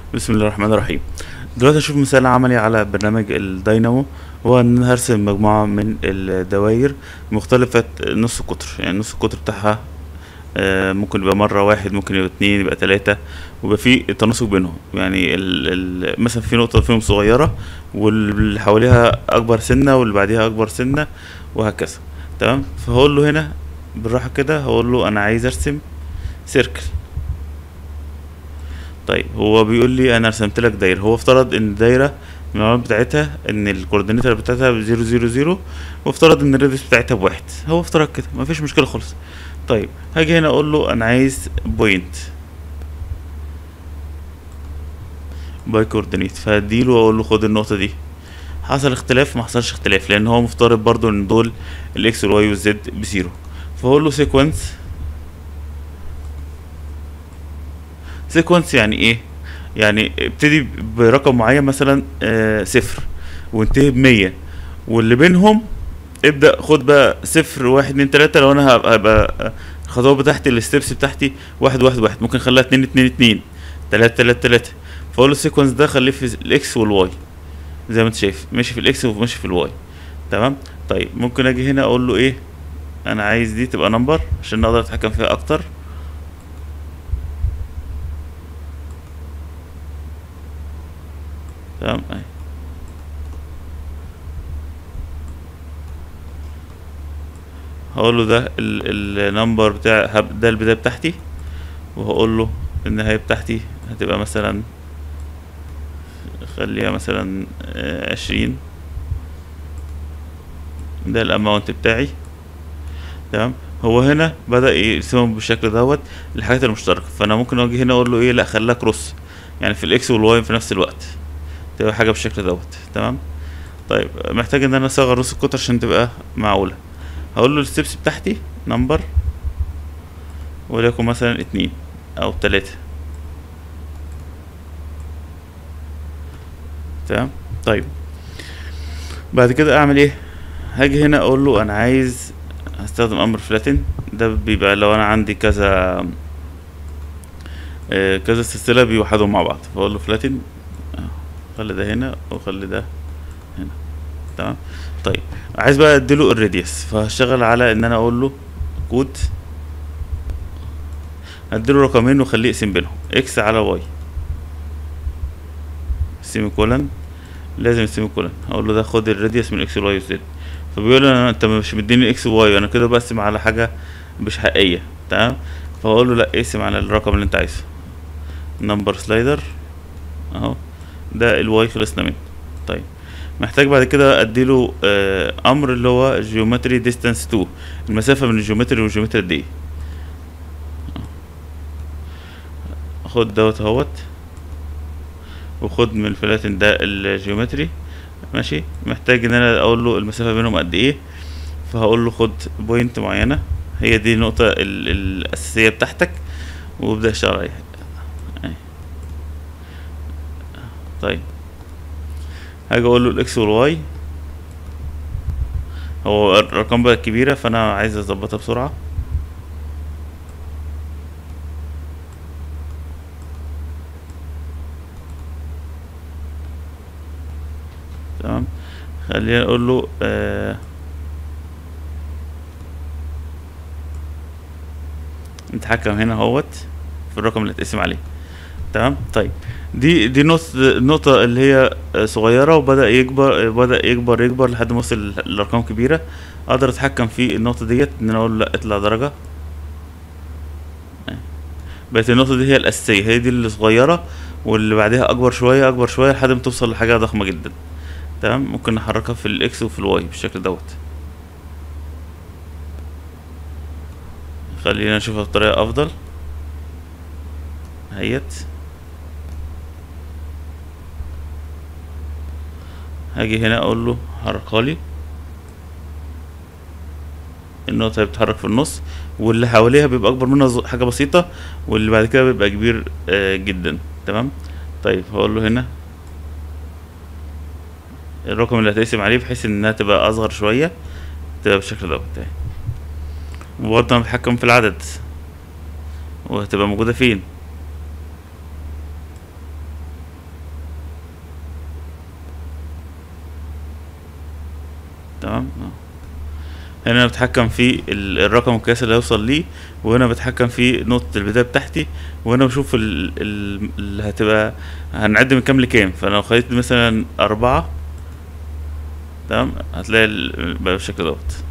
بسم الله الرحمن الرحيم دلوقتي هنشوف مثال عملي على برنامج الداينامو هو ان انا هرسم مجموعة من الدوائر مختلفة نص قطر يعني نص القطر بتاعها آه، ممكن يبقى مرة واحد ممكن يبقى اتنين يبقى تلاتة ويبقى في تناسق بينهم يعني ال ال مثلا في نقطة فيهم صغيرة واللي حواليها أكبر سنة واللي بعديها أكبر سنة وهكذا تمام فهقول له هنا بالراحة كده هقول له أنا عايز أرسم سيركل طيب هو بيقول لي انا رسمت لك دايره هو افترض ان الدايره المعلومات بتاعتها ان الكوردينيتور بتاعتها بزيرو زيرو زيرو وافترض ان الراديوس بتاعتها بواحد هو افترض كده مفيش مشكله خالص طيب هاجي هنا اقول له انا عايز بوينت باي كوردينيت فهديله واقول له خد النقطه دي حصل اختلاف ما حصلش اختلاف لان هو مفترض برضو ان دول الاكس والواي والزد بزيرو فاقول له سيكونس سيكونس يعني ايه يعني ابتدي برقم معين مثلا آه صفر وانتهي بمية واللي بينهم ابدأ خد بقى صفر واحد اتنين تلاتة لو انا هبقى, هبقى الخطوات بتاعتي الستبس بتاعتي واحد واحد واحد ممكن اخليها اتنين اتنين اتنين تلاتة تلاتة تلاتة فاقول له السيكونس ده خليه في الاكس والواي زي ما انت شايف ماشي في الاكس وماشي في الواي تمام طيب ممكن اجي هنا اقول له ايه انا عايز دي تبقى نمبر عشان اقدر اتحكم فيها اكتر تمام اهي هقول له ده النمبر بتاع هب- ده البداية بتاعتي وهقول له النهاية بتاعتي هتبقى مثلا خليها مثلا آه، عشرين ده الاماونت بتاعي تمام هو هنا بدأ يرسمهم بالشكل دوت الحاجات المشتركة فانا ممكن اجي هنا اقول له ايه لا خليها كروس يعني في الاكس والواي في نفس الوقت تبقى حاجه بالشكل دوت تمام طيب محتاج ان انا اصغر نص القطر عشان تبقى معقوله هقول له الستبس بتاعتي نمبر وليكن مثلا اتنين او تلاتة تمام طيب بعد كده اعمل ايه هاجي هنا اقول له انا عايز هستخدم امر فلاتن ده بيبقى لو انا عندي كذا آه، كذا سلسله بيوحدوا مع بعض فاقول له فلاتن خلي ده هنا وخلي ده هنا تمام طيب عايز بقى اديله الراديوس فهشتغل على ان انا اقول له كود اديله رقمين واخليه يقسم بينهم اكس على واي سيمي كولن لازم سيمي كولن اقول له ده خد الراديوس من اكس والواي والزد فبيقول لي انا انت مش مديني اكس وواي انا كده بقسم على حاجه مش حقيقيه تمام فاقول له لا اقسم على الرقم اللي انت عايزه نمبر سلايدر اهو ده الواي خلصنا منه طيب محتاج بعد كده اديله آه امر اللي هو جيومتري ديستانس 2 المسافه من الجيومتري والجيومتري دي خد دوت اهوت وخد من الفلاتن ده الجيومتري ماشي محتاج ان انا اقول له المسافه بينهم قد ايه فهقول له خد بوينت معينه هي دي النقطه ال- الاساسيه بتاعتك وابدا اشتغل عليها أهي. طيب هاجي اقول له الاكس والواي هو الارقام بقى كبيره فانا عايز اظبطها بسرعه تمام خلينا نقول له آه نتحكم هنا اهوت في الرقم اللي اتقسم عليه تمام طيب دي دي نص النقطة اللي هي صغيرة وبدأ يكبر بدأ يكبر يكبر لحد ما وصل لأرقام كبيرة أقدر أتحكم في النقطة ديت إن أنا أقول له لأ اطلع درجة بقت النقطة دي هي الأساسية هي دي اللي صغيرة واللي بعدها أكبر شوية أكبر شوية لحد ما توصل لحاجة ضخمة جدا تمام ممكن نحركها في الإكس وفي الواي بالشكل دوت خلينا نشوفها بطريقة أفضل هيت هاجي هنا اقول له حركها لي النقطة هي بتتحرك في النص واللي حواليها بيبقى اكبر منها ز- حاجة بسيطة واللي بعد كده بيبقى كبير آه جدا تمام طيب هقول له هنا الرقم اللي هتقسم عليه بحيث انها تبقى اصغر شوية تبقى بالشكل دوت اهي وبرضه انا بتحكم في العدد وهتبقى موجودة فين تمام اه هنا انا بتحكم في ال- الرقم القياسي اللي هيوصل ليه وهنا بتحكم في نقطة البداية بتاعتي وهنا بشوف ال- ال- اللي هتبقى هنعد من كام لكام فانا لو خليت مثلا أربعة تمام هتلاقي ال- بقى بالشكل دوت